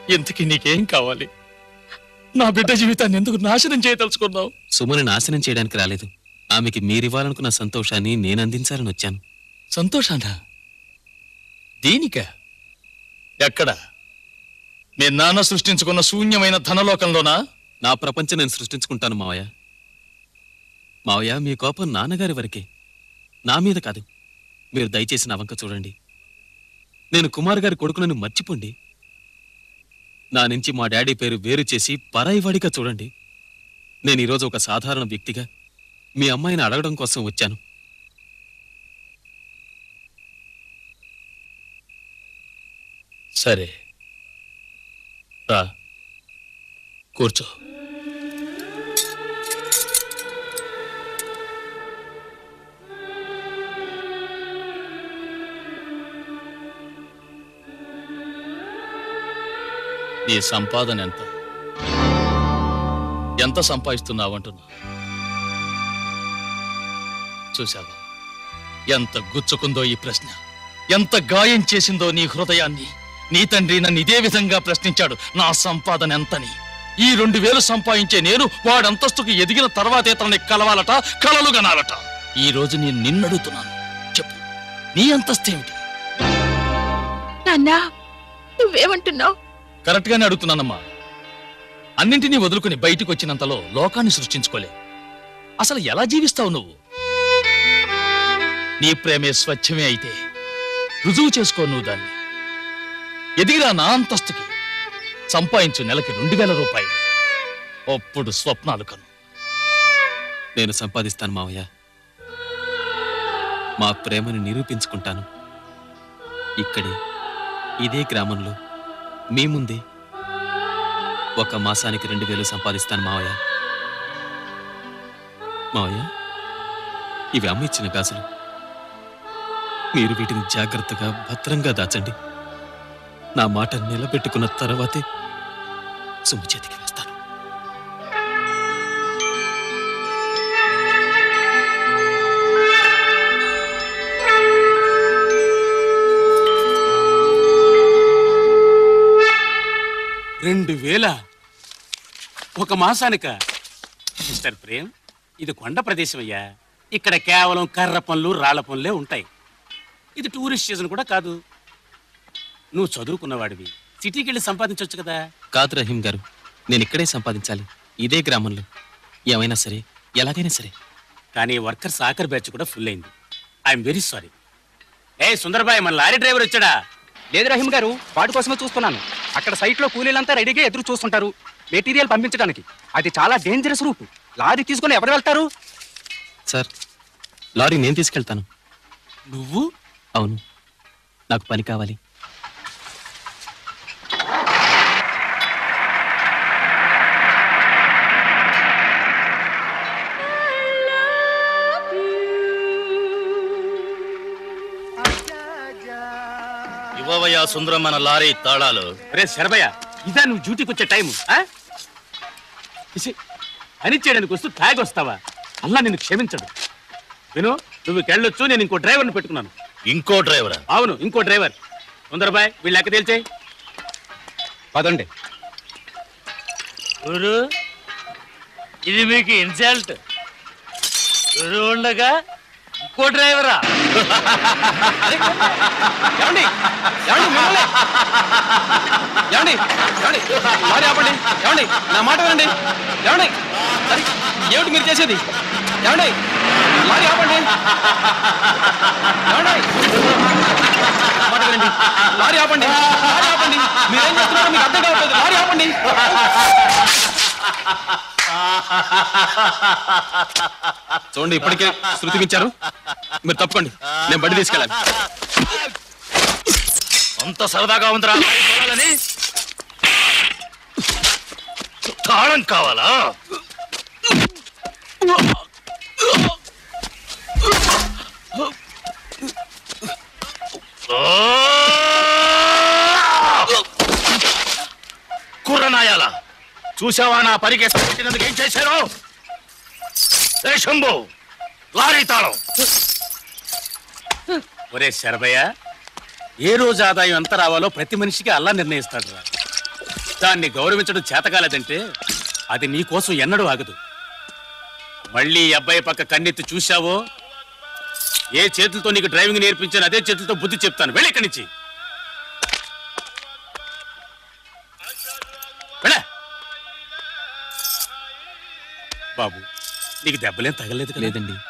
ఇంతకీ నీకేం కావాలి నా బిడ్డ జీవితాన్ని ఎందుకు నాశనం చేయదలుచుకున్నావు సుమని నాశనం చేయడానికి రాలేదు ఆమెకి మీరివ్వాలనుకున్న సంతోషాన్ని నేను అందించాలని వచ్చాను సంతోషానా దీనిక ఎక్కడ మీ నాన్న సృష్టించుకున్న శూన్యమైన ధనలోకంలోనా నా ప్రపంచం నేను సృష్టించుకుంటాను మావయ్య మావయ్య మీ కోపం నాన్నగారి వరకే నా మీద కాదు మీరు దయచేసి నా వంక చూడండి నేను కుమార్ గారి కొడుకునని మర్చిపోండి నా నుంచి మా డాడీ పేరు వేరు చేసి పరాయివాడిగా చూడండి నేను ఈరోజు ఒక సాధారణ వ్యక్తిగా మీ అమ్మాయిని అడగడం కోసం వచ్చాను సరే రా కూర్చో నీ సంపాదన ఎంత ఎంత సంపాదిస్తున్నావు అంటున్నా చూసావా ఎంత గుచ్చుకుందో ఈ ప్రశ్న ఎంత గాయం చేసిందో నీ హృదయాన్ని నీ తండ్రి నన్ను ఇదే విధంగా ప్రశ్నించాడు నా సంపాదన ఎంతని ఈ రెండు వేలు సంపాదించే నేను వాడి అంతస్తుకు ఎదిగిన తర్వాతే తనని కలవాలట కలలు గనాలట ఈ రోజు నేను నిన్నడుగుతున్నాను చెప్పు నీ అంతస్తు ఏమిటి నాన్నా నువ్వేమంటున్నావు కరెక్ట్ గానే అడుగుతున్నానమ్మా అన్నింటినీ వదులుకుని బయటికి వచ్చినంతలో లోకాన్ని సృష్టించుకోలే అసలు ఎలా జీవిస్తావు నువ్వు నీ ప్రేమే స్వచ్ఛమే అయితే రుజువు చేసుకో నువ్వు దాన్ని ఎదిగిరా నా అంతస్తుకి సంపాదించు నెలకి రెండు వేల రూపాయలు అప్పుడు స్వప్నాలు కను నేను సంపాదిస్తాను మావయ్య మా ప్రేమను నిరూపించుకుంటాను ఇక్కడే ఇదే గ్రామంలో మీ ముందే ఒక మాసానికి రెండు వేలు సంపాదిస్తాను మావయ్య మావయ్య ఇవి అమ్మ ఇచ్చిన గాజులు మీరు వీటిని జాగ్రత్తగా భద్రంగా దాచండి నా మాట నిలబెట్టుకున్న తర్వాతే సుమ్ము చేతికి వేస్తాను రెండు వేల ఒక మాసానిక మిస్టర్ ప్రేమ్ ఇది కొండ ప్రదేశం అయ్యా ఇక్కడ కేవలం కర్ర పనులు రాళ్ల పనులే ఉంటాయి ఇది టూరిస్ట్ సీజన్ కూడా కాదు నువ్వు చదువుకున్నవాడివి సిటీకి వెళ్ళి సంపాదించవచ్చు కదా కాదు రహీం గారు నేను ఇక్కడే సంపాదించాలి ఇదే గ్రామంలో ఏమైనా సరే ఎలాగైనా సరే కానీ వర్కర్స్ ఆఖరి బ్యాచ్ కూడా ఫుల్ అయింది ఐఎమ్ వెరీ సారీ ఏ సుందరబాయ్ మన లారీ డ్రైవర్ వచ్చాడా లేదు రహీం గారు వాటి కోసమే చూస్తున్నాను అక్కడ సైట్లో కూలీలంతా రెడీగా ఎదురు చూస్తుంటారు మెటీరియల్ పంపించడానికి అది చాలా డేంజరస్ రూట్ లారీ తీసుకొని ఎవరు వెళ్తారు సార్ లారీ నేను తీసుకెళ్తాను నువ్వు అవును నాకు పని కావాలి ఇవ్వవయ్యా సుందరం మన లారీ తాళాలు రే శరభయ్య ఇదా నువ్వు డ్యూటీకి వచ్చే టైం పని చేయడానికి వస్తూ తాగి వస్తావా అల్లా నిన్ను క్షమించడు విను నువ్వు వెళ్ళొచ్చు నేను ఇంకో డ్రైవర్ని పెట్టుకున్నాను ఇంకో డ్రైవరా అవును ఇంకో డ్రైవర్ సుందరబాయ్ వీళ్ళు లెక్క తేల్చేయి పదండి గురు ఇది మీకు ఇన్సల్ట్ గురు ఉండగా ఇంకో డ్రైవరా ఏమండి ఏమండి మిమ్మల్ని ఏమండి ఏమండి లారీ ఆపండి ఏమండి నా మాట వినండి ఏమండి అరే, ఏమిటి మీరు చేసేది ఏమండి లారీ ఆపండి ఏమండి నా మాట వినండి లారీ ఆపండి లారీ ఆపండి మీరేం చేస్తున్నారో మీకు అర్థం కావట్లేదు లారీ ఆపండి చూడండి ఇప్పటికే శృతి మించారు మీరు తప్పకండి నేను బండి తీసుకెళ్ళాలి అంత సరదాగా ఉందిరా చూడాలని తాళం కావాలా కుర్రనాయాల చూసావా నా పరిగెత్త పెట్టినందుకు ఏం చేశారు ఏ శంభు లారీ తాళం ఒరే శరభయ్య ఏ రోజు ఆదాయం ఎంత రావాలో ప్రతి మనిషికి అల్లా నిర్ణయిస్తాడు రా దాన్ని గౌరవించడం చేతకాలేదంటే అది నీ కోసం ఎన్నడూ ఆగదు మళ్ళీ ఈ అబ్బాయి పక్క కన్నెత్తి చూశావో ఏ చేతులతో నీకు డ్రైవింగ్ నేర్పించాను అదే చేతులతో బుద్ధి చెప్తాను వెళ్ళి ఇక్కడి నుంచి వెళ్ళ బాబు నీకు దెబ్బలేం తగలేదు కదా లేదండి